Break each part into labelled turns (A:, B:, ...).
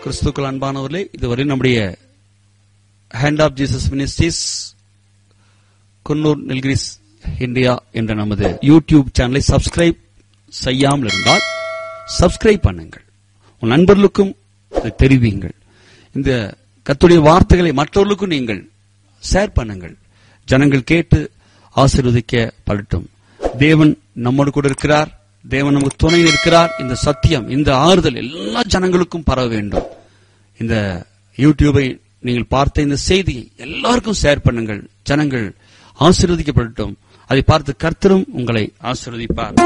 A: கிறிஸ்துக்கள் அன்பானவர்களே இதுவரை நம்முடைய hand of Jesus ministries Coonoor Nilgiris India என்ற நமது யூடியூப் சேனலை சப்ஸ்கிரைப் செய்யாமல் இருந்தால் சப்ஸ்கிரைப் பண்ணுங்கள் உன் நண்பர்களுக்கும் இதை தெரிவியுங்கள் இந்த கத்துடைய வார்த்தைகளை மற்றவர்களுக்கும் நீங்கள் ஷேர் பண்ணுங்கள் ஜனங்கள் கேட்டு ஆசீர்வதிக்க படட்டும் தேவன் நம்மோடு கூட இருக்கிறார் தேவன் நமக்கு துணை இருக்கிறார் இந்த சத்தியம் இந்த ஆறுதல் எல்லா ஜனங்களுக்கும் பரவ வேண்டும் இந்த யூடியூபை நீங்கள் பார்த்த இந்த செய்தியை எல்லாருக்கும் ஷேர் பண்ணுங்கள் ஜனங்கள் ஆசீர்வதிக்கப்படட்டும் அதை பார்த்து கர்த்தரும் உங்களை ஆசீர்வதிப்பார்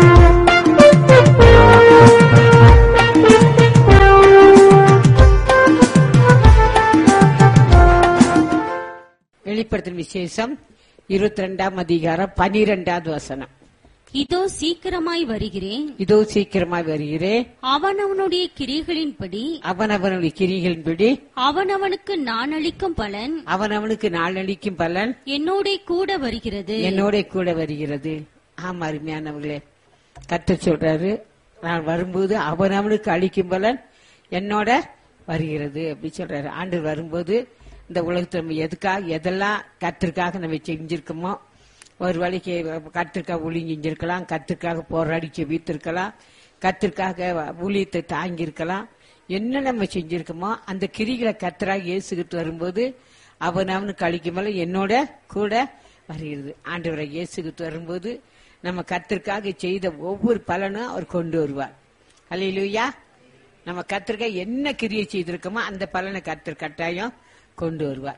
B: வெளிப்படுத்தின விசேஷம் இருபத்தி ரெண்டாம் அதிகாரம் பனிரெண்டாவது வசனம்
C: இதோ சீக்கிரமாய் வருகிறேன்
B: இதோ சீக்கிரமாய் வருகிறேன்
C: அவனவனுடைய கிரிகளின்படி
B: அவனவனுடைய கிரிகளின்படி
C: அவனவனுக்கு நான் அளிக்கும் பலன்
B: அவனவனுக்கு நாளளிக்கும் பலன்
C: என்னோட கூட வருகிறது
B: என்னோட கூட வருகிறது ஆமா அருமையானவர்களே கத்த சொல்றாரு நான் வரும்போது அவனவனுக்கு அளிக்கும் பலன் என்னோட வருகிறது அப்படி சொல்றாரு ஆண்டு வரும்போது இந்த உலகத்துல நம்ம எதுக்காக எதெல்லாம் கத்திற்காக நம்ம செஞ்சிருக்கோமோ ஒரு வழிக்கு கத்திற்காக ஊழி செஞ்சிருக்கலாம் கத்திற்காக போராடி செவித்திருக்கலாம் கத்திற்காக ஊழியத்தை தாங்கியிருக்கலாம் என்ன நம்ம செஞ்சிருக்கோமோ அந்த கிரிகளை கத்தராக இயேசுகிட்டு வரும்போது அவன் அவனுக்கு அளிக்கும் போல என்னோட கூட வருகிறது ஆண்டவரை இயேசுகிட்டு வரும்போது நம்ம கத்திற்காக செய்த ஒவ்வொரு பலனும் அவர் கொண்டு வருவார் அல்லையிலுயா நம்ம கத்திற்காக என்ன கிரியை செய்திருக்கோமோ அந்த பலனை கத்தர் கட்டாயம் கொண்டு வருவார்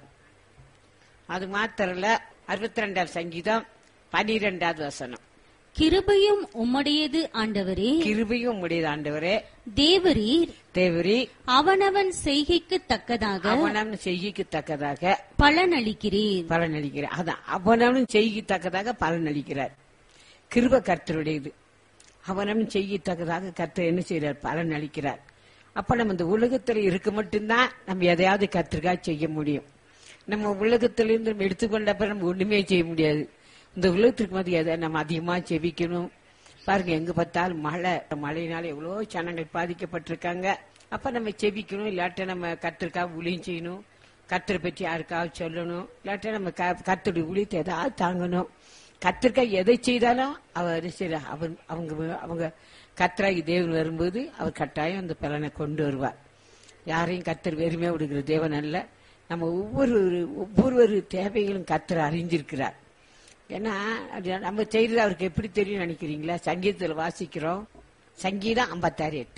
B: அது மாத்திரல அறுபத்தி ரெண்டாவது சங்கீதம் பனிரெண்டாவது வசனம்
C: கிருபையும் உம்முடையது ஆண்டவரே
B: கிருபையும் உடையது ஆண்டவரே
C: தேவரீர்
B: தேவரி
C: அவனவன் செய்கைக்கு தக்கதாக
B: அவனவன் செய்கைக்கு தக்கதாக
C: பலன் அளிக்கிறீர்
B: பலன் அளிக்கிறார் அதான் அவனவனும் செய்யத்தக்கதாக பலன் அளிக்கிறார் கிருப கர்த்தருடையது அவனவன் செய்யத்தக்கதாக கர்த்தர் என்ன செய்யறார் பலன் அளிக்கிறார் அப்ப நம்ம இந்த உலகத்துல இருக்க மட்டும்தான் நம்ம எதையாவது கர்த்தருக்காக செய்ய முடியும் நம்ம உலகத்திலிருந்து நம்ம எடுத்துக்கொண்டப்ப நம்ம ஒண்ணுமே செய்ய முடியாது இந்த உலகத்திற்கு மத்திய எதை நம்ம அதிகமா செவிக்கணும் பாருங்க எங்க பார்த்தாலும் மழை மழையினால எவ்வளவோ ஜனங்கள் பாதிக்கப்பட்டிருக்காங்க அப்ப நம்ம செவிக்கணும் இல்லாட்ட நம்ம கத்திற்காக ஊழியம் செய்யணும் கத்தரை பற்றி யாருக்காவது சொல்லணும் இல்லாட்ட நம்ம கத்தருடைய ஊழியத்தை ஏதாவது தாங்கணும் கத்திற்காக எதை செய்தாலும் அவர் சரி அவன் அவங்க அவங்க கத்தராகி தேவன் வரும்போது அவர் கட்டாயம் அந்த பலனை கொண்டு வருவார் யாரையும் கத்தர் வெறுமையா விடுகிற தேவன் அல்ல நம்ம ஒவ்வொரு ஒவ்வொரு தேவைகளும் கத்தர் அறிஞ்சிருக்கிறார் ஏன்னா அது நம்ம செய்யறது அவருக்கு எப்படி தெரியும் நினைக்கிறீங்களா சங்கீதத்தில் வாசிக்கிறோம் சங்கீதம் ஐம்பத்தாறு எட்டு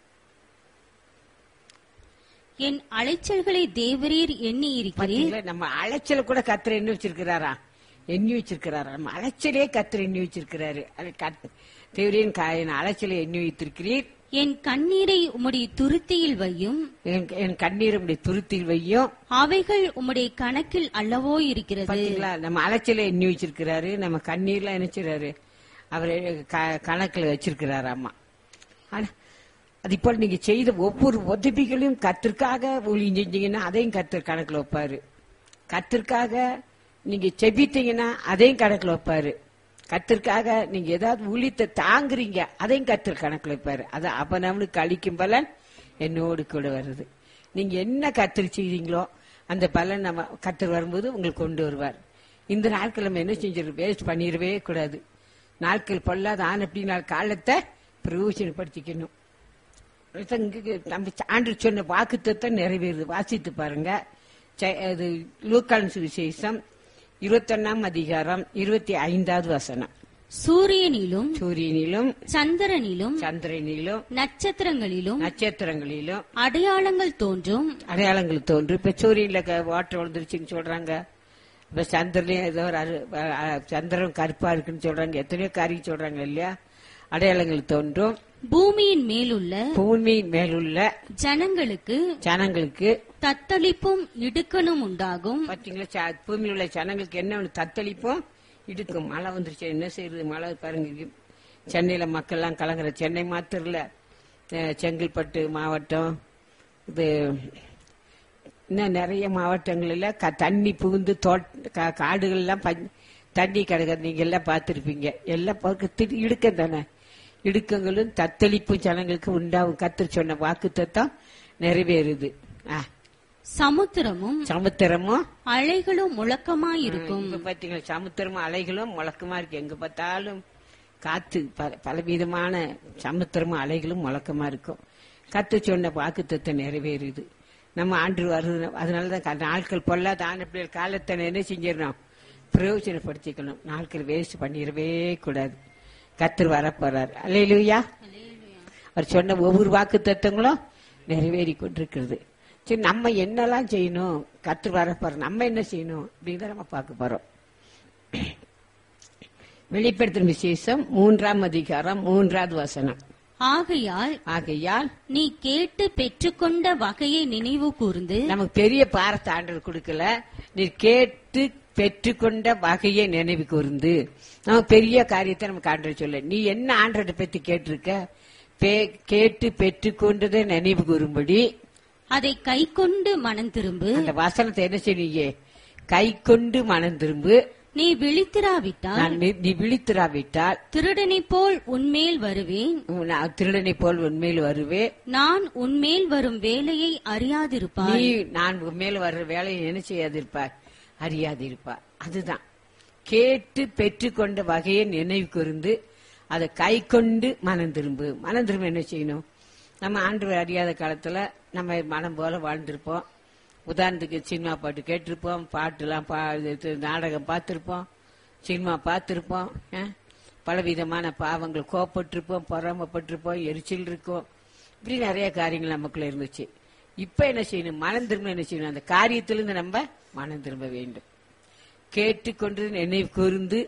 C: என் அலைச்சல்களை தேவரீர் எண்ணி இருக்கிறீர்
B: பாத்தீங்களா நம்ம அலைச்சல கூட கத்திர எண்ணி வச்சிருக்கிறாரா எண்ணி வச்சிருக்கிறாரா நம்ம அலைச்சலே கத்திர எண்ணி வச்சிருக்கிறாரு அது கத்- தேவரின் காயின் அலைச்சலை எண்ணி வைத்திருக்கிறீர்
C: என் கண்ணீரை உம்முடைய துருத்தியில் வையும்
B: என் என் கண்ணீர் உடைய துருத்தில் வையும்
C: அவைகள் உம்முடைய கணக்கில் அல்லவோ இருக்கிறது
B: பாத்தீங்களா நம்ம அலைச்சலை எண்ணி வச்சிருக்கிறாரு நம்ம கண்ணீர்லாம் நினைச்சிறாரு அவர் கணக்குல வச்சிருக்கிறாரு அம்மா ஆனா அது இப்போ நீங்க செய்த ஒவ்வொரு உதவிகளையும் கத்திற்காக ஊழியம் செஞ்சீங்கன்னா அதையும் கத்தர் கணக்குல வைப்பாரு கத்திற்காக நீங்க செபித்தீங்கன்னா அதையும் கணக்குல வைப்பாரு கத்திற்காக நீங்க ஏதாவது ஊழியத்தை தாங்குறீங்க அதையும் கத்தர் கணக்குல வைப்பாரு அது அவனவனுக்கு அளிக்கும் பலன் என்னோடு கூட வருது நீங்க என்ன கத்தர் செய்றீங்களோ அந்த பலன் நம்ம கத்தர் வரும்போது உங்களுக்கு கொண்டு வருவார் இந்த நாட்கள் நம்ம என்ன செஞ்சிருக்கோம் வேஸ்ட் பண்ணிடவே கூடாது நாட்கள் பொல்லாத ஆன அப்படி நாள் காலத்தை பிரயோஜனப்படுத்திக்கணும் அதான் இங்க நம்ம ஆண்டு சொன்ன வாக்குத்தத்தை நிறைவேறுது வாசித்து பாருங்க ச- அது லூக்கான் சுவிசேஷம் இருபத்தொன்னாம் அதிகாரம் இருபத்தி ஐந்தாவது வசனம்
C: சூரியனிலும்
B: சூரியனிலும்
C: சந்திரனிலும்
B: சந்திரனிலும்
C: நட்சத்திரங்களிலும்
B: நட்சத்திரங்களிலும்
C: அடையாளங்கள் தோன்றும்
B: அடையாளங்கள் தோன்றும் இப்ப சூரியன்ல க- வாட்டர் விழுந்துருச்சுன்னு சொல்றாங்க இப்ப சந்திரலையும் ஏதோ ஒரு அரு- அ- அ- சந்திரன் கருப்பா இருக்குன்னு சொல்றாங்க எத்தனையோ காரியம் சொல்றாங்க இல்லையா அடையாளங்கள் தோன்றும்
C: பூமியின் மேலுள்ள
B: பூமியின் மேலுள்ள
C: ஜனங்களுக்கு
B: ஜனங்களுக்கு
C: தத்தளிப்பும் இடுக்கணும் உண்டாகும்
B: பாத்தீங்களா ச- பூமியில் உள்ள ஜனங்களுக்கு என்ன ஒண்ணு தத்தளிப்பும் இடுக்கும் மழை வந்துருச்சு என்ன செய்யறது மழை பாருங்க இங்க சென்னையில மக்கள் எல்லாம் கலங்குற சென்னை மாத்திரம் இல்ல அஹ், செங்கல்பட்டு மாவட்டம் இது இன்னும் நிறைய மாவட்டங்கள்ல க- தண்ணி புகுந்து தோட் கா- காடுகள்லாம் பஞ்- தண்ணி கிடக்குது நீங்க எல்லாம் பார்த்திருப்பீங்க எல்லாம் பார்க்க இடுக்கம் தானே இடுக்கங்களும் தத்தளிப்பும் ஜனங்களுக்கு உண்டாகும் கத்து சொன்ன வாக்கு தத்தம் நிறைவேறுது ஆ,
C: சமுத்திரமும்
B: சமுத்திரமும்
C: அலைகளும் முழக்கமாயிருக்கும்
B: இப்ப பாத்தீங்களா சமுத்திரமும் அலைகளும் முழக்கமா இருக்கு எங்க பார்த்தாலும் காத்து பல- பலவிதமான சமுத்திரமும் அலைகளும் முழக்கமா இருக்கும் கத்து சொன்ன வாக்குத்தத்தை நிறைவேறுது நம்ம ஆண்டு வருது அதனாலதான் க- நாட்கள் பொல்லாத ஆண்டு காலத்தை என்ன செஞ்சிடணும் பிரயோஜனப்படுத்திக்கணும் நாட்கள் வேஸ்ட் பண்ணிடவே கூடாது கத்தர் வரப்போறார் அல்லையிலுயா அவர் சொன்ன ஒவ்வொரு வாக்கு தத்துவங்களும் நிறைவேறி கொண்டிருக்கிறது சரி நம்ம என்னெல்லாம் செய்யணும் கத்து வரப்போறோம் நம்ம என்ன செய்யணும் அப்படிங்கிறத நம்ம பார்க்க போறோம் வெளிப்படுத்தும் விசேஷம் மூன்றாம் அதிகாரம் மூன்றாவது வசனம்
C: ஆகையால்
B: ஆகையால்
C: நீ கேட்டு பெற்றுக்கொண்ட வகையை நினைவு கூர்ந்து
B: நமக்கு பெரிய பாரத்தை ஆண்டவர் கொடுக்கல நீ கேட்டு பெற்றுக்கொண்ட வகையை நினைவு கூர்ந்து நம்ம பெரிய காரியத்தை நமக்கு ஆண்டவர் சொல்ல நீ என்ன ஆண்டவரை பத்தி கேட்டிருக்க பே- கேட்டு பெற்றுக்கொண்டதை நினைவு கூறும்படி
C: அதை கைக்கொண்டு மனம் திரும்பு
B: அந்த வசனத்தை என்ன செய்வீங்க கை கொண்டு மனம் திரும்பு
C: நீ விழித்திராவிட்டால்
B: நான் நீ- நீ விழித்திராவிட்டால்
C: திருடனைப் போல் உன்மேல் வருவேன்
B: நான் திருடனை போல் உண்மையில் வருவே
C: நான் உன்மேல் வரும் வேலையை அறியாதிருப்பாய்
B: நீ நான் உன் மேல வர்ற வேலையை என்ன செய்யாதிருப்பார் அறியாதிருப்பார் அதுதான் கேட்டு பெற்றுக்கொண்ட வகையை நினைவு கூர்ந்து அதை கை கொண்டு மனம் திரும்பு மனம் திரும்ப என்ன செய்யணும் நம்ம ஆண்டு அறியாத காலத்துல நம்ம மனம் போல வாழ்ந்திருப்போம் உதாரணத்துக்கு சினிமா பாட்டு கேட்டிருப்போம் பாட்டுலாம் பா இது நாடகம் பார்த்திருப்போம் சினிமா பார்த்திருப்போம் அஹ், பலவிதமான பாவங்கள் கோப்பட்டிருப்போம் பொறாமப்பட்டிருப்போம் எரிச்சல் இருக்கும் இப்படி நிறைய காரியங்கள் நமக்குள்ள இருந்துச்சு இப்ப என்ன செய்யணும் மனம் திரும்ப என்ன செய்யணும் அந்த காரியத்திலிருந்து நம்ம மனம் திரும்ப வேண்டும் கேட்டுக்கொண்டு நினைவு கூர்ந்து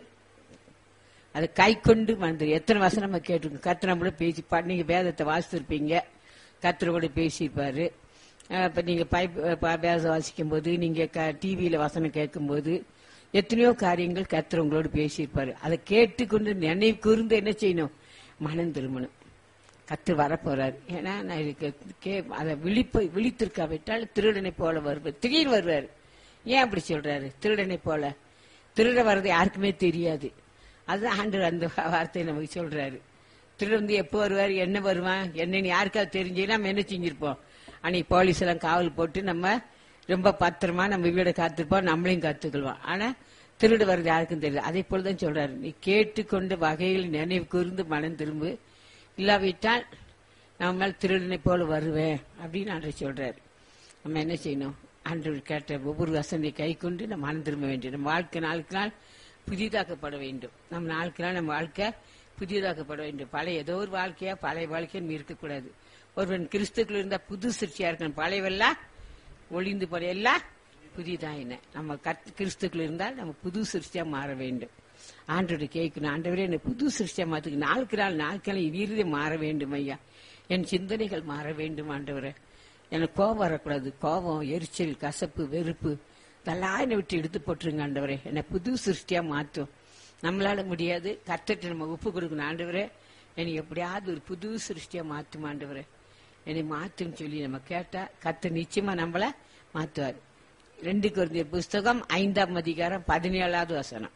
B: அதை கை கொண்டு மறந்துரு எத்தனை வசனம் நம்ம கேட்டிருக்கோம் கத்திர கூட பேசி பா- நீங்க வேதத்தை வாசித்திருப்பீங்க கத்திர கூட பேசியிருப்பாரு அஹ் இப்ப நீங்க பைப் ப- வேதம் வாசிக்கும் போது நீங்க டிவியில வசனம் கேட்கும்போது எத்தனையோ காரியங்கள் கத்திர உங்களோடு பேசியிருப்பாரு அதை கேட்டுக்கொண்டு நினைவு கூர்ந்து என்ன செய்யணும் மனம் திரும்பணும் கத்து வரப்போறாரு ஏன்னா நான் இதுக்கு கே அதை விழிப்ப விழித்திருக்காவிட்டால் திருடனை போல வருவார் திடீர்னு வருவார் ஏன் அப்படி சொல்றாரு திருடனை போல திருட வர்றது யாருக்குமே தெரியாது அதுதான் ஆண்டு அந்த வார்த்தையை நமக்கு சொல்றாரு திருடன் வந்து எப்போ வருவார் என்ன வருவான் என்னன்னு யாருக்காவது தெரிஞ்சு நம்ம என்ன செஞ்சிருப்போம் அன்னைக்கு போலீஸ் எல்லாம் காவல் போட்டு நம்ம ரொம்ப பத்திரமா நம்ம வீடை காத்திருப்போம் நம்மளையும் காத்துக்கொள்வோம் ஆனா திருடு வர்றது யாருக்கும் தெரியல அதே போலதான் சொல்றாரு நீ கேட்டுக்கொண்ட வகையில் நினைவு கூர்ந்து மனம் திரும்பு இல்லாவிட்டால் நம்ம மேல் திருடனை போல வருவேன் அப்படின்னு ஆண்டவர் சொல்றாரு நம்ம என்ன செய்யணும் ஆண்டவர் கேட்ட ஒவ்வொரு வசந்தை கை கொண்டு நம்ம மனம் திரும்ப வேண்டும் நம்ம வாழ்க்கை நாளுக்கு நாள் புதிதாக்கப்பட வேண்டும் நம்ம நாளுக்கு நாள் நம்ம வாழ்க்கை புதியதாக்கப்பட வேண்டும் பழைய ஏதோ ஒரு வாழ்க்கையா பழைய வாழ்க்கையா நம்ம இருக்கக்கூடாது ஒருவன் கிறிஸ்துக்குள்ள இருந்தா புது சிருஷ்டியா இருக்கணும் பழையவெல்லாம் ஒளிந்து போற எல்லாம் புதிதாயின நம்ம கத் கிறிஸ்துக்குள்ள இருந்தால் நம்ம புது சிருஷ்டியா மாற வேண்டும் ஆண்டோட கேட்கணும் ஆண்டவரே என்ன புது சிருஷ்டியா மாத்துக்கு நாளுக்கு நாள் நாட்கள் இறுதி மாற வேண்டும் ஐயா என் சிந்தனைகள் மாற வேண்டும் ஆண்டவரே எனக்கு கோபம் வரக்கூடாது கோபம் எரிச்சல் கசப்பு வெறுப்பு இதெல்லாம் என்னை விட்டு எடுத்து போட்டுருங்க ஆண்டவரே என்னை புது சிருஷ்டியா மாற்றும் நம்மளால முடியாது கத்துட்டு நம்ம ஒப்பு கொடுக்கணும் ஆண்டவரே என்னை எப்படியாவது ஒரு புது சிருஷ்டியா மாற்றும் ஆண்டவரே என்னை மாத்துன்னு சொல்லி நம்ம கேட்டா கத்த நிச்சயமா நம்மள மாத்துவார் ரெண்டு குருந்திய புஸ்தகம் ஐந்தாம் அதிகாரம் பதினேழாவது வசனம்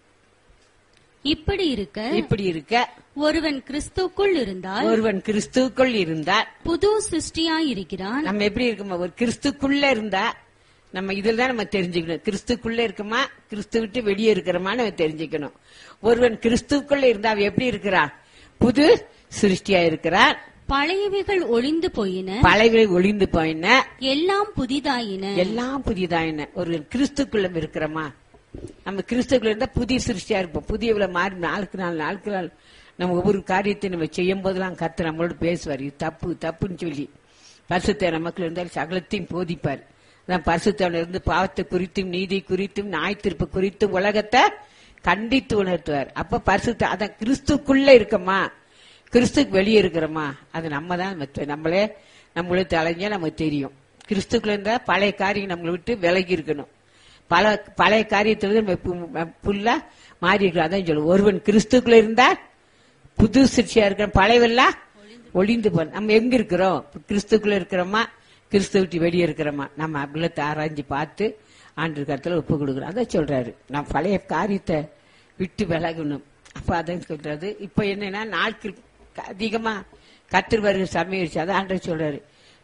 C: இப்படி இருக்க
B: இப்படி இருக்க
C: ஒருவன் கிறிஸ்துக்குள் இருந்தால்
B: ஒருவன் கிறிஸ்துக்குள் இருந்தால்
C: புது சிருஷ்டியாயிருக்கிறான்
B: நம்ம எப்படி இருக்கோமா ஒரு கிறிஸ்துக்குள்ள இருந்தா நம்ம இதுல தான் நம்ம தெரிஞ்சுக்கணும் கிறிஸ்துக்குள்ள இருக்கமா கிறிஸ்து விட்டு வெளியே இருக்கிறோமா நம்ம தெரிஞ்சுக்கணும் ஒருவன் கிறிஸ்துக்குள்ள இருந்தா அவன் எப்படி இருக்கிறான் புது சிருஷ்டியா இருக்கிறான்
C: பழையவைகள் ஒளிந்து போயின
B: பழையவை ஒளிந்து போயின
C: எல்லாம் புதிதாயின
B: எல்லாம் புதியதாயின ஒரு கிறிஸ்துக்குள்ள இருக்கிறோமா நம்ம கிறிஸ்துக்குள்ள இருந்தா புதிய சிருஷ்டியா இருப்போம் புதியவுல மாறி நாளுக்கு நாள் நாளுக்கு நாள் நம்ம ஒவ்வொரு காரியத்தை நம்ம செய்யும் போதெல்லாம் கத்து நம்மளோட பேசுவார் இது தப்பு தப்புன்னு சொல்லி பரிசுத்த நமக்குள்ள இருந்தால் சகலத்தையும் போதிப்பார் அதான் பரிசுத்தவன இருந்து பாவத்தை குறித்தும் நீதி குறித்தும் நாய் திருப்பு குறித்தும் உலகத்தை கண்டித்து உணர்த்துவார் அப்ப பரிசுத்த அதான் கிறிஸ்துக்குள்ள இருக்கமா கிறிஸ்துக்கு வெளியே இருக்கிறோமா அது நம்ம தான் மத்த- நம்மளே நம்மளே தலைஞ்சா நமக்கு தெரியும் கிறிஸ்துக்குள்ள இருந்தா பழைய காரியம் நம்மளை விட்டு விலகி இருக்கணும் பல பழைய காரியத்துல நம்ம பு- ம- புல்லா மாறி இருக்கிறோம் அதான் சொல்லுவோம் ஒருவன் கிறிஸ்துக்குள்ள இருந்தா புது சிற்சியா இருக்கிற பழையவெல்லாம் ஒளிந்து போ நம்ம எங்க இருக்கிறோம் கிறிஸ்துக்குள்ள இருக்கிறோமா கிறிஸ்து விட்டு வெளியே இருக்கிறோமா நம்ம உள்ளத்தை ஆராய்ஞ்சு பார்த்து ஆண்டு கருத்துல ஒப்பு கொடுக்குறோம் அதான் சொல்றாரு நான் பழைய காரியத்தை விட்டு விலகணும் அப்ப அதான் சொல்றாரு இப்ப என்னன்னா நாட்கள் க- அதிகமா கத்திர வருகிற சமயம் அதான் ஆண்டவர் சொல்றாரு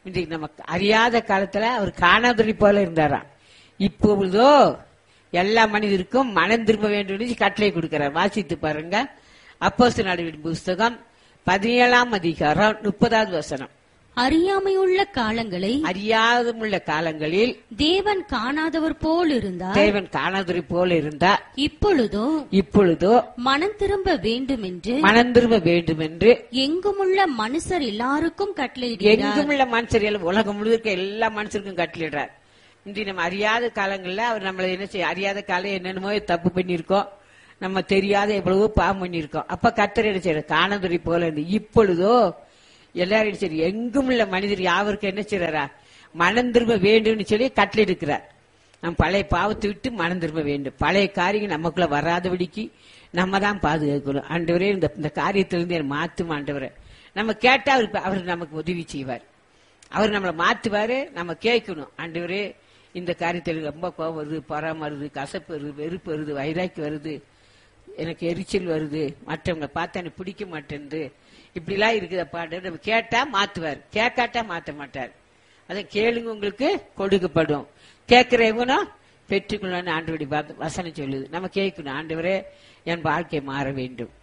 B: இன்றைக்கு நமக்கு அறியாத காலத்துல அவர் காணாதொழி போல இருந்தாராம் இப்பொழுதோ எல்லா மனிதருக்கும் மனம் திரும்ப வேண்டும் என்று கட்டளை கொடுக்கிறார் வாசித்து பாருங்க அப்போஸ்தலர் நடவடிக்கை புஸ்தகம் பதினேழாம் அதிகாரம் முப்பதாவது வசனம்
C: அறியாமையுள்ள காலங்களை
B: அறியாதமுள்ள காலங்களில்
C: தேவன் காணாதவர் போல் இருந்தார்
B: தேவன் காணாதொழி போல இருந்தா
C: இப்பொழுதோ
B: இப்பொழுதோ
C: மனம் திரும்ப வேண்டும் என்று
B: மனம் திரும்ப வேண்டும் என்று
C: எங்குமுள்ள மனுஷர் எல்லாருக்கும் கட்டளையிடுகிறார்
B: எங்குமுள்ள மனுஷர்கள் உலகம் முழுக்க எல்லா மனுஷருக்கும் கட்டளிடுறார் இன்று நம்ம அறியாத காலங்கள்ல அவர் நம்மள என்ன செய்ய அறியாத காலம் என்னென்னமோ தப்பு பண்ணியிருக்கோம் நம்ம தெரியாத எவ்வளவோ பாவம் பண்ணியிருக்கோம் அப்ப கத்தர் என்ன செய்யற காணதுரை போல இருந்து இப்பொழுதோ எல்லாரும் என்ன செய்யற எங்கும் உள்ள மனிதர் யாவருக்கு என்ன செய்யறாரா மனம் திரும்ப வேண்டும்னு சொல்லி கட்டளை இருக்கிறார் நம்ம பழைய பாவத்தை விட்டு மனம் திரும்ப வேண்டும் பழைய காரியம் நமக்குள்ள வராதபடிக்கு நம்ம தான் பாதுகாக்கணும் ஆண்டவரே இந்த இந்த காரியத்திலிருந்து என்னை மாத்தும் ஆண்டவரே நம்ம கேட்டா அவர் அவர் நமக்கு உதவி செய்வார் அவர் நம்மளை மாத்துவாரு நம்ம கேட்கணும் ஆண்டவரே இந்த காரியத்தில் ரொம்ப கோபம் வருது பொறாம வருது கசப்பு வருது வெறுப்பு வருது வைராக்கி வருது எனக்கு எரிச்சல் வருது மற்றவங்களை பார்த்தா எனக்கு பிடிக்க மாட்டேன்து இப்படிலாம் இருக்குதப்பாண்டு நம்ம கேட்டா மாத்துவார் கேட்காட்டா மாத்த மாட்டார் அதை கேளுங்க உங்களுக்கு கொடுக்கப்படும் கேட்கிறவனும் பெற்றுக்கொள்ளணும் ஆண்டவடி வசனம் சொல்லுது நம்ம கேட்கணும் ஆண்டவரே என் வாழ்க்கை மாற வேண்டும்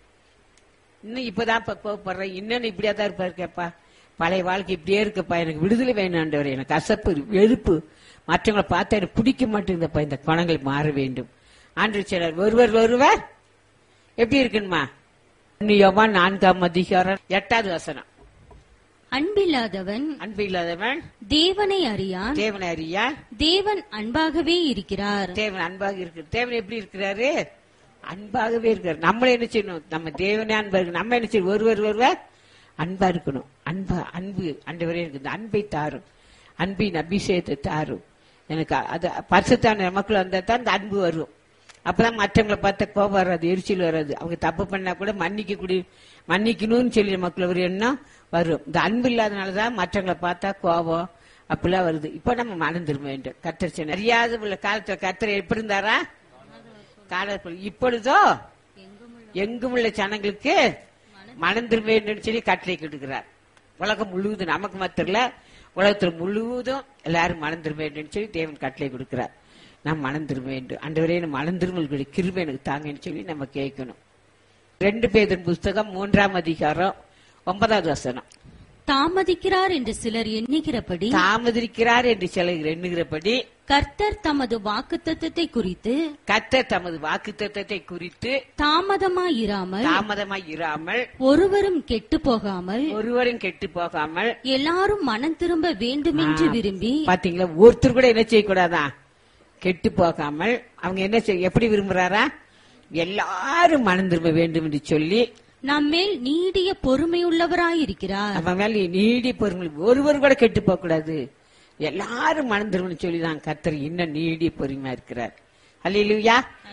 B: இன்னும் இப்பதான் இப்ப கோவப்படுறேன் இன்னும் இப்படியா தான் இருப்பாரு கேப்பா பழைய வாழ்க்கை இப்படியே இருக்கப்பா எனக்கு விடுதலை வேணும் ஆண்டவரே எனக்கு கசப்பு வெறுப்பு மற்றவங்களை பார்த்தா எனக்கு பிடிக்க மாட்டேங்குதப்பா இந்த குணங்கள் மாற வேண்டும் ஆண்டு சிலர் ஒருவர் ஒருவர் எப்படி இருக்குன்னுமா யோவா நான்காம் அதிகாரம் எட்டாவது வசனம்
C: அன்பில்லாதவன்
B: அன்பு இல்லாதவன்
C: தேவனை அறியான்
B: தேவனை அறியா
C: தேவன் அன்பாகவே இருக்கிறார்
B: தேவன் அன்பாக இருக்கு தேவன் எப்படி இருக்கிறாரு அன்பாகவே இருக்காரு நம்மள என்ன செய்யணும் நம்ம தேவனே அன்பா இருக்கு நம்ம என்ன செய்யணும் ஒருவர் ஒருவர் அன்பா இருக்கணும் அன்பா அன்பு அண்டவரே எனக்கு இந்த அன்பை தாரும் அன்பின் அபிஷேகத்தை தாரும் எனக்கு அது பரிசுத்தான நமக்குள்ள வந்தா தான் இந்த அன்பு வரும் அப்பதான் மற்றவங்களை பார்த்தா கோபம் வராது எரிச்சல் வராது அவங்க தப்பு பண்ணா கூட மன்னிக்க கூடிய மன்னிக்கணும்னு சொல்லி நமக்குள்ள ஒரு எண்ணம் வரும் இந்த அன்பு இல்லாதனாலதான் மற்றவங்களை பார்த்தா கோபம் அப்படிலாம் வருது இப்ப நம்ம மனம் திரும்ப வேண்டும் கத்தர் அறியாத உள்ள காலத்துல கத்தர் எப்படி இருந்தாரா காலத்தில் இப்பொழுதோ எங்கும் உள்ள ஜனங்களுக்கு மனம் திரும்ப வேண்டும் சொல்லி கட்டளை கொடுக்கிறார் உலகம் முழுவதும் நமக்கு மாத்திரம் இல்ல உலகத்துல முழுவதும் எல்லாரும் மனம் திரும்ப வேண்டும் சொல்லி தேவன் கட்டளை கொடுக்கிறார் நாம் மனம் திரும்ப வேண்டும் அண்டவரே மனம் திரும்பல் கிருபை எனக்கு தாங்கன்னு சொல்லி நம்ம கேட்கணும் ரெண்டு பேரின் புஸ்தகம் மூன்றாம் அதிகாரம் ஒன்பதாவது வசனம்
C: தாமதிக்கிறார் என்று சிலர் எண்ணுகிறபடி
B: தாமதிக்கிறார் என்று சிலர் எண்ணுகிறபடி
C: கர்த்தர் தமது வாக்குத்தத்தத்தை குறித்து
B: கத்தர் தமது வாக்குத்தத்தத்தை குறித்து
C: தாமதமாயிராமல்
B: தாமதமாய் இராமல்
C: ஒருவரும் கெட்டு போகாமல்
B: ஒருவரும் கெட்டு போகாமல்
C: எல்லாரும் மனம் திரும்ப வேண்டுமென்று
B: ஆ,
C: விரும்பி
B: பாத்தீங்களா ஒருத்தர் கூட என்ன செய்யக்கூடாதா கெட்டு போகாமல் அவங்க என்ன செய்ய எப்படி விரும்புறாரா எல்லாரும் மனம் திரும்ப வேண்டும் என்று சொல்லி
C: நம்மேல் நீடிய பொறுமையுள்ளவராயிருக்கிறார்
B: நம்ம மேல நீடி பொறுமை ஒருவர் கூட கெட்டு போக கூடாது எல்லாரும் மனம் திரும்பணும் சொல்லி தான் கத்தர் இன்னும் நீடிய பொறுமையா இருக்கிறார் அல்லையா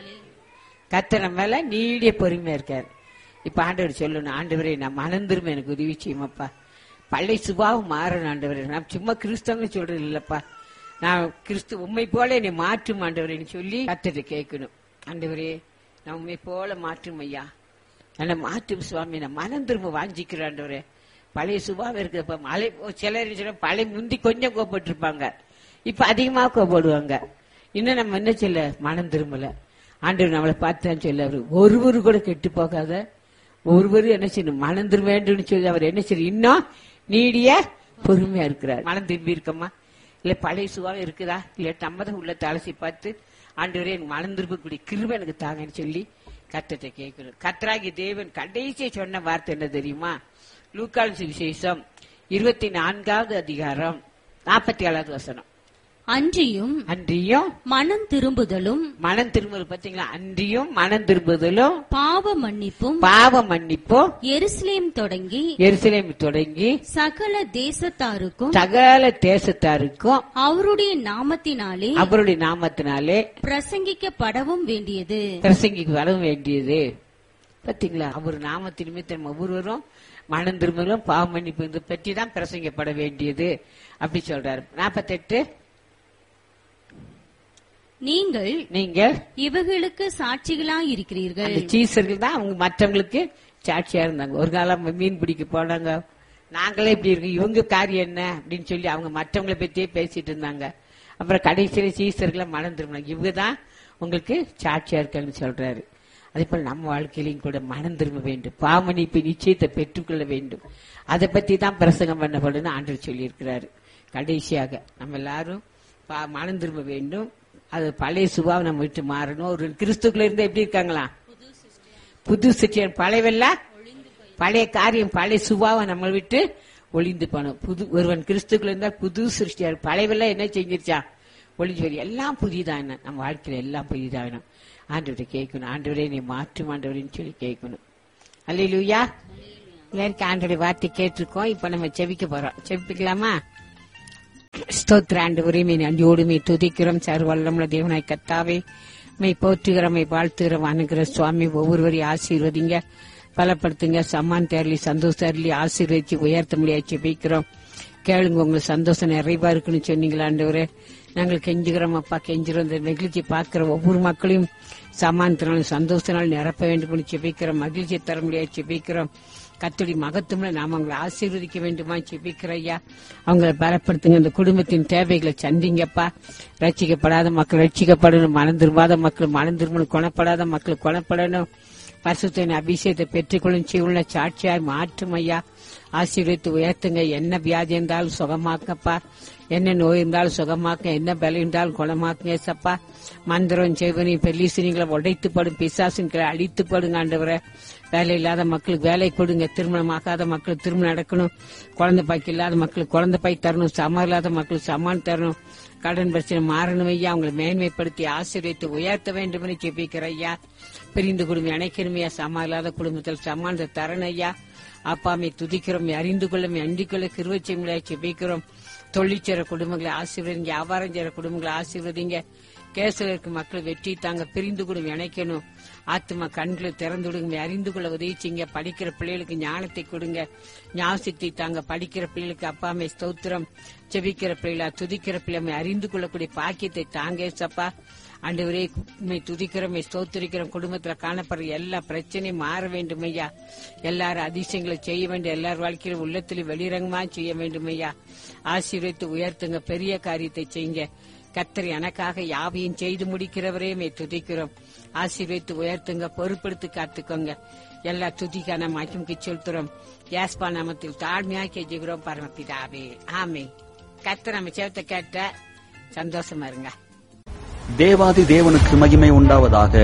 B: கத்தர் நம்ம மேல நீடிய பொறுமையா இருக்கார் இப்ப ஆண்டவர் சொல்லணும் ஆண்டவரே நான் மனம் திரும்ப எனக்கு உதவி செய்யுமாப்பா பழைய சுபாவம் மாறணும் ஆண்டவரே நான் சும்மா கிறிஸ்தவங்க சொல்றது இல்லப்பா நான் கிறிஸ்து உண்மை போல என்னை மாற்றும் ஆண்டவரேன்னு சொல்லி கத்தரை கேட்கணும் ஆண்டவரே நான் உண்மை போல மாற்றும் ஐயா என்னை மாற்றும் சுவாமி நான் மனம் திரும்ப வாஞ்சிக்கிறேன் ஆண்டவரே பழைய சுபாவம் இருக்குதுப்பா மழை சிலர் என்ன சொல்றாங்க, பழைய முந்தி கொஞ்சம் கோபப்பட்டிருப்பாங்க இப்ப அதிகமா கோபப்படுவாங்க இன்னும் நம்ம என்ன சொல்ல மனம் திரும்பல ஆண்டவர் நம்மளை பார்த்தான் சொல்ல அவரு ஒருவரு கூட கெட்டு போகாத ஒருவரு என்ன செய்யணும் மனம் திரும்ப வேண்டும்னு சொல்லி அவர் என்ன செய்யணும் இன்னும் நீடிய பொறுமையா இருக்கிறார் மனம் திரும்பி இருக்கமா இல்ல பழைய சுபாவம் இருக்குதா இல்ல நம்ம தான் உள்ள அலசி பார்த்து ஆண்டவரே எனக்கு மனம் திரும்பக்கூடிய கிருபை எனக்கு தாங்கன்னு சொல்லி கத்தத்தை கேட்கணும் கத்தராகி தேவன் கடைசியை சொன்ன வார்த்தை என்ன தெரியுமா லூக்கால் விசேஷம் இருபத்தி நான்காவது அதிகாரம் நாற்பத்தி ஏழாவது வசனம்
C: அன்றியும்
B: அன்றியும்
C: மனம் திரும்புதலும்
B: மனம் திரும்புதல் பாத்தீங்களா அன்றியும் மனம் திரும்புதலும்
C: பாவ மன்னிப்பும்
B: பாவ மன்னிப்பும்
C: எருசலேம் தொடங்கி
B: எருசலேம் தொடங்கி
C: சகல தேசத்தாருக்கும்
B: சகல தேசத்தாருக்கும்
C: அவருடைய நாமத்தினாலே
B: அவருடைய நாமத்தினாலே
C: பிரசங்கிக்கப்படவும் வேண்டியது
B: பிரசங்கிக்கு வர வேண்டியது பாத்தீங்களா அவர் நாமத்தின் நிமித்தம் ஒவ்வொருவரும் மனம் திரும்பலும் பாவ மன்னிப்பு இதை பற்றி தான் பிரசங்கப்பட வேண்டியது அப்படி சொல்றாரு நாற்பத்தெட்டு
C: நீங்கள்
B: நீங்கள்
C: இவைகளுக்கு சாட்சிகளாயிருக்கிறீர்கள்
B: அந்த சீசர்கள் தான் அவங்க மற்றவங்களுக்கு சாட்சியா இருந்தாங்க ஒரு காலம் மீன் பிடிக்க போனாங்க நாங்களே இப்படி இருக்கு இவங்க காரியம் என்ன அப்படின்னு சொல்லி அவங்க மற்றவங்களை பத்தியே பேசிட்டு இருந்தாங்க அப்புறம் கடைசியில சீசர்களை மனம் திரும்பினாங்க இவங்க தான் உங்களுக்கு சாட்சியா இருக்காங்கன்னு சொல்றாரு அதே போல நம்ம வாழ்க்கையிலையும் கூட மனம் திரும்ப வேண்டும் பாமணிப்பு நிச்சயத்தை பெற்றுக்கொள்ள வேண்டும் அதை பத்தி தான் பிரசங்கம் பண்ணப்படுன்னு ஆண்டவர் சொல்லியிருக்கிறாரு கடைசியாக நம்ம எல்லாரும் பா- மனம் திரும்ப வேண்டும் அது பழைய சுபாவை நம்ம விட்டு மாறணும் ஒரு கிறிஸ்துக்குள்ள இருந்தா எப்படி இருக்காங்களா புது சிற்றியன் பழையவல்ல பழைய காரியம் பழைய சுபாவம் நம்ம விட்டு ஒளிந்து போனோம் புது ஒருவன் கிறிஸ்துக்குள்ள இருந்தால் புது சிருஷ்டியார் பழையவெல்லாம் என்ன செஞ்சிருச்சா ஒளிஞ்சு போய் எல்லாம் புதிதான நம்ம வாழ்க்கையில எல்லாம் புதிதாகணும் ஆண்டவரை கேட்கணும் ஆண்டவரே நீ மாற்றும் ஆண்டவரேன்னு சொல்லி கேட்கணும் அல்லையிலூயா எல்லாருக்கும் ஆண்டோடைய வார்த்தை கேட்டிருக்கோம் இப்ப நம்ம செவிக்க போறோம் செவிக்கலாமா ஸ்தோத்திர ஆண்டவரே மே நன்றியோடு மே துதிக்கிறோம் சர்வல்லமுள்ள தேவனாய் கத்தாவே மை போற்றுகிறோம் மை வாழ்த்துகிறோம் அணுகிற சுவாமி ஒவ்வொருவரையும் ஆசீர்வதிங்க பலப்படுத்துங்க சம்மான் தேரலி சந்தோஷ தேரலி ஆசீர்வதிச்சு உயர்த்த முடியாது வைக்கிறோம் கேளுங்க உங்களுக்கு சந்தோஷம் நிறைவா இருக்குன்னு சொன்னீங்களா ஆண்டவரே நாங்கள் கெஞ்சுகிறோம் அப்பா கெஞ்சுறோம் இந்த மகிழ்ச்சி பார்க்கிற ஒவ்வொரு மக்களையும் சமானத்தினாலும் சந்தோஷத்தினால் நிரப்ப வேண்டும் செபிக்கிறோம் மகிழ்ச்சியை தர முடியாது செபிக்கிறோம் கத்தடி மகத்துவம்ல நாம் அவங்களை ஆசீர்வதிக்க வேண்டுமா செபிக்கிற ஐயா அவங்களை பலப்படுத்துங்க இந்த குடும்பத்தின் தேவைகளை சந்திங்கப்பா ரட்சிக்கப்படாத மக்கள் ரட்சிக்கப்படணும் மனம் திரும்பாத மக்கள் மனம் திரும்பணும் குணப்படாத மக்கள் குணப்படணும் பரிசுத்தின் அபிஷேகத்தை பெற்றுக்கொள்ளும் செய்யுள்ள சாட்சியாய் மாற்றும் ஐயா ஆசீர்வதித்து உயர்த்துங்க என்ன வியாதி இருந்தாலும் சுகமாக்கப்பா என்ன நோய் இருந்தாலும் சுகமாக்க என்ன பலம் இருந்தாலும் குணமாக்குங்க சப்பா மந்திரம் செய்வனி பெல்லிசினிங்களை உடைத்து படும் பிசாசின்களை அழித்து படுங்க ஆண்டவரை வேலை இல்லாத மக்களுக்கு வேலை கொடுங்க திருமணமாகாத மக்களுக்கு திருமணம் நடக்கணும் குழந்தை பாய்க்கு இல்லாத மக்களுக்கு குழந்தை பாய் தரணும் சமம் இல்லாத மக்களுக்கு சமான் தரணும் கடன் பிரச்சனை மாறணும் ஐயா அவங்களை மேன்மைப்படுத்தி ஆசீர்வித்து உயர்த்த வேண்டும் என்று ஜெபிக்கிற ஐயா பிரிந்து குடும்பம் இணைக்கணுமையா சமா இல்லாத குடும்பத்தில் சமானத்தை தரணும் ஐயா அப்பாமை துதிக்கிறோம் அறிந்து கொள்ளும் அண்டிக் கொள்ள கிருவச்சைகளை ஜெபிக்கிறோம் தொழிற்சேர குடும்பங்களை ஆசீர்வதிங்க வியாபாரம் செய்யற குடும்பங்களை ஆசீர்வதிங்க கேசல இருக்க மக்கள் வெற்றி தாங்க பிரிந்து கொடும் இணைக்கணும் ஆத்மா கண்களை திறந்து விடுங்க அறிந்து கொள்ள உதவி செய்யுங்க படிக்கிற பிள்ளைகளுக்கு ஞானத்தை கொடுங்க ஞாபகத்தை தாங்க படிக்கிற பிள்ளைகளுக்கு அப்பாமை ஸ்தோத்திரம் செபிக்கிற பிள்ளைகளா துதிக்கிற பிள்ளைமை அறிந்து கொள்ளக்கூடிய பாக்கியத்தை தாங்க சப்பா ஆண்டவரே உண்மை துதிக்கிறோம் ஸ்தோத்திரிக்கிறோம் குடும்பத்துல காணப்படுற எல்லா பிரச்சனையும் மாற வேண்டும் ஐயா எல்லாரும் அதிசயங்களை செய்ய வேண்டும் எல்லார் வாழ்க்கையிலும் உள்ளத்திலும் வெளிரங்கமா செய்ய வேண்டும் ஐயா ஆசீர்வதித்து உயர்த்துங்க பெரிய காரியத்தை செய்யுங்க கத்தர் எனக்காக யாவையும் செய்து முடிக்கிறவரே மே துதிக்கிறோம் ஆசீர்வதித்து உயர்த்துங்க பொறுப்படுத்தி காத்துக்கோங்க எல்லா துதிக்கான மாற்றமுக்கு செலுத்துறோம் யாஸ்பா நாமத்தில் தாழ்மையா கெஞ்சுகிறோம் பரமபிதாவே ஆமே கத்தர் நம்ம சேவத்தை கேட்ட சந்தோஷமா இருங்க
A: தேவாதி தேவனுக்கு மகிமை உண்டாவதாக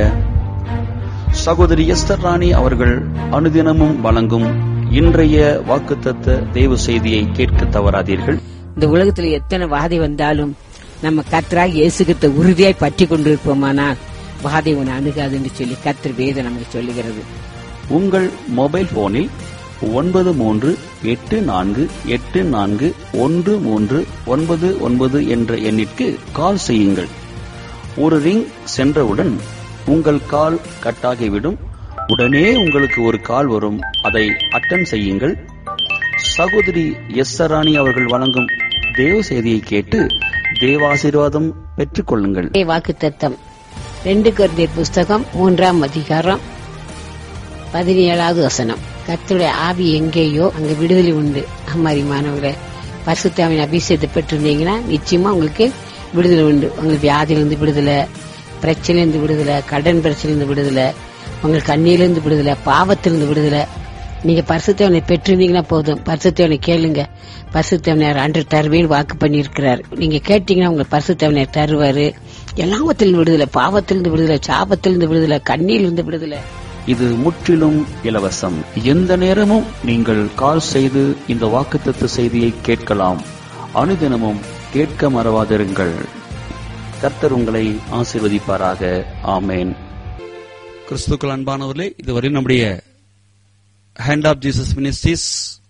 A: சகோதரி எஸ்தர் ராணி அவர்கள் அனுதினமும் வழங்கும் இன்றைய வாக்குத்தத்த தேவ செய்தியை கேட்க தவறாதீர்கள்
B: இந்த உலகத்துல எத்தனை வாதை வந்தாலும் நம்ம கத்தராக இயேசுகிட்ட உறுதியாய் பற்றி கொண்டிருப்போமானால் வாதை உன்னை அணுகாதுன்னு சொல்லி கத்தர் வேதம் நமக்கு சொல்லுகிறது
A: உங்கள் மொபைல் போனில் ஒன்பது மூன்று எட்டு நான்கு எட்டு நான்கு ஒன்று மூன்று ஒன்பது ஒன்பது என்ற எண்ணிற்கு கால் செய்யுங்கள் ஒரு ரிங் சென்றவுடன் உங்கள் கால் கட்டாகிவிடும் உடனே உங்களுக்கு ஒரு கால் வரும் அதை அட்டன் செய்யுங்கள் சகோதரி எஸ் சராணி அவர்கள் வழங்கும் தேவ செய்தியை கேட்டு தேவாசீர்வாதம் பெற்றுக்கொள்ளுங்கள்
B: வாக்கு தத்தம் ரெண்டு கருதியர் புஸ்தகம் மூன்றாம் அதிகாரம் பதினேழாவது வசனம் கர்த்தருடைய ஆவி எங்கேயோ அங்க விடுதலை உண்டு அம்மாரி மாணவர்களே பரிசுத்தாவின் அபிஷேகத்தை பெற்றிருந்தீங்கன்னா நிச்சயமா உங்களுக்கு விடுதலை உண்டு உங்களுக்கு வியாதியிலிருந்து விடுதலை பிரச்சனையிலிருந்து விடுதலை கடன் பிரச்சனையிலிருந்து விடுதலை உங்களுக்கு கண்ணியிலிருந்து விடுதலை பாவத்திலிருந்து விடுதலை நீங்க பரிசுத்தவனை பெற்றிருந்தீங்கன்னா போதும் பரிசுத்தவனை கேளுங்க பரிசுத்தவனர் அன்று தருவேன் வாக்கு பண்ணியிருக்கிறார் நீங்க கேட்டீங்கன்னா உங்களுக்கு பரிசுத்தவனர் தருவாரு எல்லாவத்திலிருந்து விடுதலை பாவத்திலிருந்து விடுதலை சாபத்திலிருந்து விடுதலை கண்ணியிலிருந்து விடுதலை
A: இது முற்றிலும் இலவசம் எந்த நேரமும் நீங்கள் கால் செய்து இந்த வாக்குத்தத்த செய்தியை கேட்கலாம் அனுதினமும் கேட்க மறவாதிருங்கள் கர்த்தர் உங்களை ஆசீர்வதிப்பாராக ஆமேன் கிறிஸ்துக்கள் அன்பானவர்களே இதுவரை நம்முடைய hand of Jesus ministries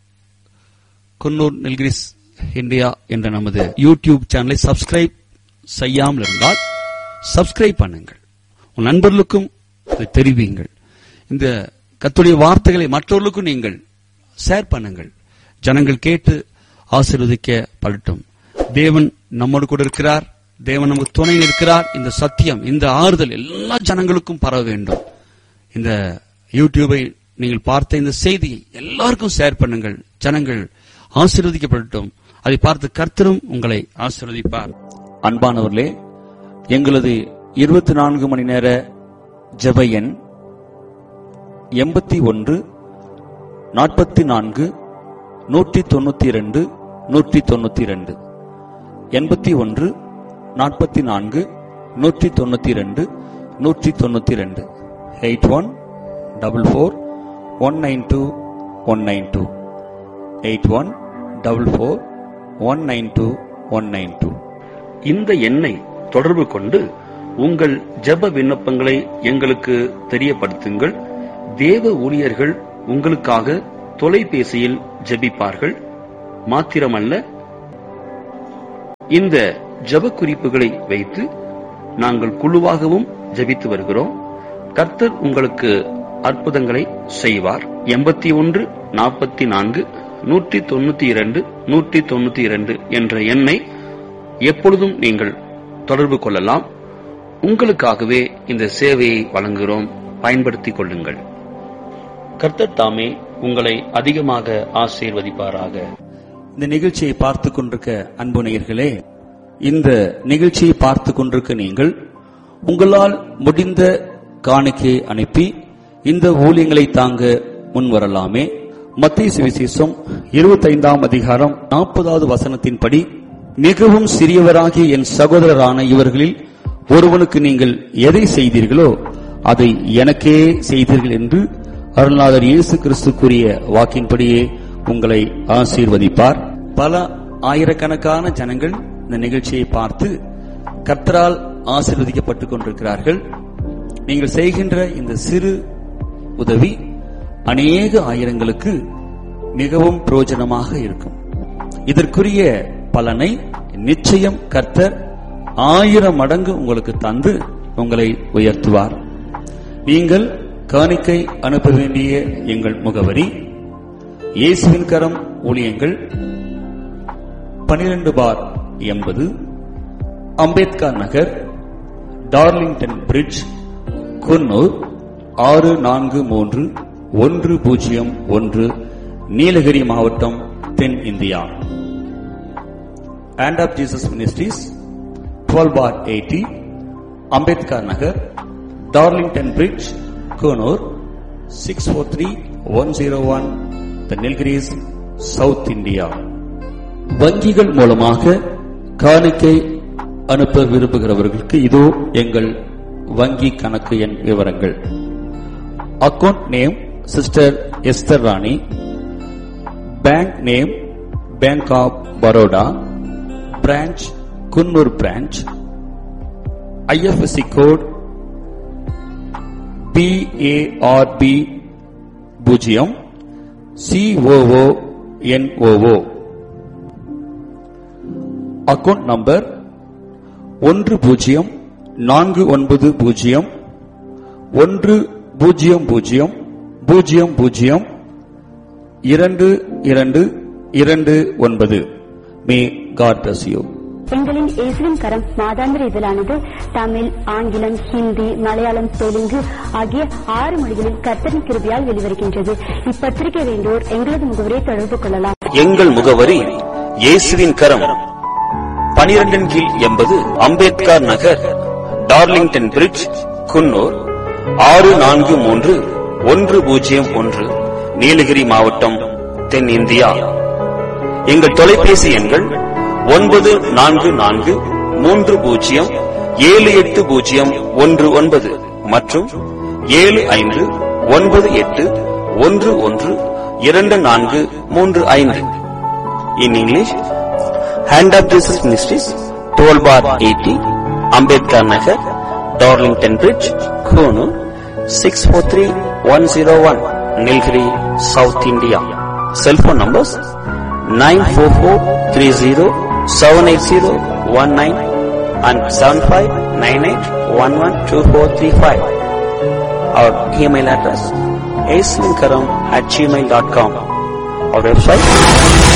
A: Coonoor Nilgiris India என்ற நமது யூடியூப் சேனலை சப்ஸ்கிரைப் செய்யாமல் இருந்தால் சப்ஸ்கிரைப் பண்ணுங்கள் உன் நண்பர்களுக்கும் இதை தெரிவியுங்கள் இந்த கத்துடைய வார்த்தைகளை மற்றவர்களுக்கும் நீங்கள் ஷேர் பண்ணுங்கள் ஜனங்கள் கேட்டு ஆசீர்வதிக்க படட்டும் தேவன் நம்மோடு கூட இருக்கிறார் தேவன் நமக்கு துணை இருக்கிறார் இந்த சத்தியம் இந்த ஆறுதல் எல்லா ஜனங்களுக்கும் பரவ வேண்டும் இந்த யூடியூபை நீங்கள் பார்த்த இந்த செய்தியை எல்லாருக்கும் ஷேர் பண்ணுங்கள் ஜனங்கள் ஆசீர்வதிக்கப்படட்டும் அதை பார்த்து கர்த்தரும் உங்களை ஆசீர்வதிப்பார் அன்பானவர்களே எங்களது இருபத்தி நான்கு மணி நேர ஜெப எண் எண்பத்தி ஒன்று நாற்பத்தி நான்கு நூற்றி தொண்ணூத்தி இரண்டு நூற்றி தொண்ணூத்தி இரண்டு எண்பத்தி ஒன்று நாற்பத்தி நான்கு நூற்றி தொண்ணூத்தி இரண்டு நூற்றி தொண்ணூத்தி இரண்டு eight one double four one nine two one nine two eight one double four one nine two one nine two
D: இந்த எண்ணை தொடர்பு கொண்டு உங்கள் ஜெப விண்ணப்பங்களை எங்களுக்கு தெரியப்படுத்துங்கள் தேவ ஊழியர்கள் உங்களுக்காக தொலைபேசியில் ஜெபிப்பார்கள் மாத்திரமல்ல இந்த ஜெப குறிப்புகளை வைத்து நாங்கள் குழுவாகவும் ஜெபித்து வருகிறோம் கர்த்தர் உங்களுக்கு அற்புதங்களை செய்வார் எண்பத்தி ஒன்று நாற்பத்தி நான்கு நூற்றி தொண்ணூத்தி இரண்டு நூற்றி தொண்ணூத்தி இரண்டு என்ற எண்ணை எப்பொழுதும் நீங்கள் தொடர்பு கொள்ளலாம் உங்களுக்காகவே இந்த சேவையை வழங்குகிறோம் பயன்படுத்திக் கொள்ளுங்கள் கர்த்தர் தாமே உங்களை அதிகமாக ஆசீர்வதிப்பாராக
A: இந்த நிகழ்ச்சியை பார்த்து கொண்டிருக்க அன்பு நேயர்களே இந்த நிகழ்ச்சியை பார்த்து கொண்டிருக்க நீங்கள் உங்களால் முடிந்த காணிக்கையை அனுப்பி இந்த ஊழியங்களை தாங்க முன்வரலாமே மத்திய சுவிசேஷம் இருபத்தைந்தாம் அதிகாரம் நாற்பதாவது வசனத்தின்படி மிகவும் சிறியவராகிய என் சகோதரரான இவர்களில் ஒருவனுக்கு நீங்கள் எதை செய்தீர்களோ அதை எனக்கே செய்தீர்கள் என்று அருள்நாதர் இயேசு கிறிஸ்து கூறிய வாக்கின்படியே உங்களை ஆசீர்வதிப்பார் பல ஆயிரக்கணக்கான ஜனங்கள் இந்த நிகழ்ச்சியை பார்த்து கர்த்தரால் ஆசீர்வதிக்கப்பட்டுக் கொண்டிருக்கிறார்கள் நீங்கள் செய்கின்ற இந்த சிறு உதவி அநேக ஆயிரங்களுக்கு மிகவும் பிரயோஜனமாக இருக்கும் இதற்குரிய பலனை நிச்சயம் கர்த்தர் ஆயிரம் மடங்கு உங்களுக்கு தந்து உங்களை உயர்த்துவார் நீங்கள் காணிக்கை அனுப்ப வேண்டிய எங்கள் முகவரி இயேசுவின் கரம் ஊழியங்கள் பனிரெண்டு பார் எண்பது அம்பேத்கர் நகர் டார்லிங்டன் பிரிட்ஜ் குன்னூர் ஆறு நான்கு மூன்று ஒன்று பூஜ்ஜியம் ஒன்று நீலகிரி மாவட்டம் தென் India Hand of Jesus Ministries, 12 bar 80, Ambedkar Nagar, Darlington Bridge, Konur, 643-101, The Nilgiris, South India. வங்கிகள் மூலமாக காணிக்கை அனுப்ப விரும்புகிறவர்களுக்கு இதோ எங்கள் வங்கி கணக்கு எண் விவரங்கள் account name sister Esther Rani bank name bank of Baroda branch Coonoor branch IFSC code BARB பூஜ்ஜியம் சிஓஓ என்ஓஓ அக்கவுண்ட் நம்பர் ஒன்று பூஜ்ஜியம் நான்கு ஒன்பது பூஜ்ஜியம் ஒன்று பூஜ்ஜியம் பூஜ்ஜியம் பூஜ்ஜியம் பூஜ்ஜியம் இரண்டு இரண்டு இரண்டு ஒன்பது மே காட் பிளஸ் யூ
E: எங்களின் இயேசுவின் கரம் மாதாந்திர இதழானது தமிழ் ஆங்கிலம் ஹிந்தி மலையாளம் தெலுங்கு ஆகிய ஆறு மொழிகளில் கர்த்தரின் கிருபியால் வெளிவருகின்றது இப்பத்திரிகை வேண்டோர் எங்களது முகவரியை தொடர்பு கொள்ளலாம்
D: எங்கள் முகவரி இயேசுவின் கரம் பனிரெண்டின் கீழ் எண்பது அம்பேத்கர் நகர் டார்லிங்டன் பிரிட்ஜ் குன்னூர் ஆறு நான்கு மூன்று ஒன்று பூஜ்ஜியம் ஒன்று நீலகிரி மாவட்டம் தென் இந்தியா எங்கள் தொலைபேசி எண்கள் ஒன்பது நான்கு நான்கு மூன்று பூஜ்ஜியம் ஏழு எட்டு பூஜ்ஜியம் ஒன்று ஒன்பது மற்றும் ஏழு ஐந்து ஒன்பது எட்டு ஒன்று ஒன்று இரண்டு நான்கு மூன்று ஐந்து in English hand of Jesus ministries twelve bar eighty Ambedkar Nagar Darlington bridge Coonoor six four three one zero one Nilgiri south India cellphone numbers nine four four three zero seven eight zero one nine and seven five nine eight one one two four three five our email address ஏஸ்லின்கரம் at Gmail dot com our website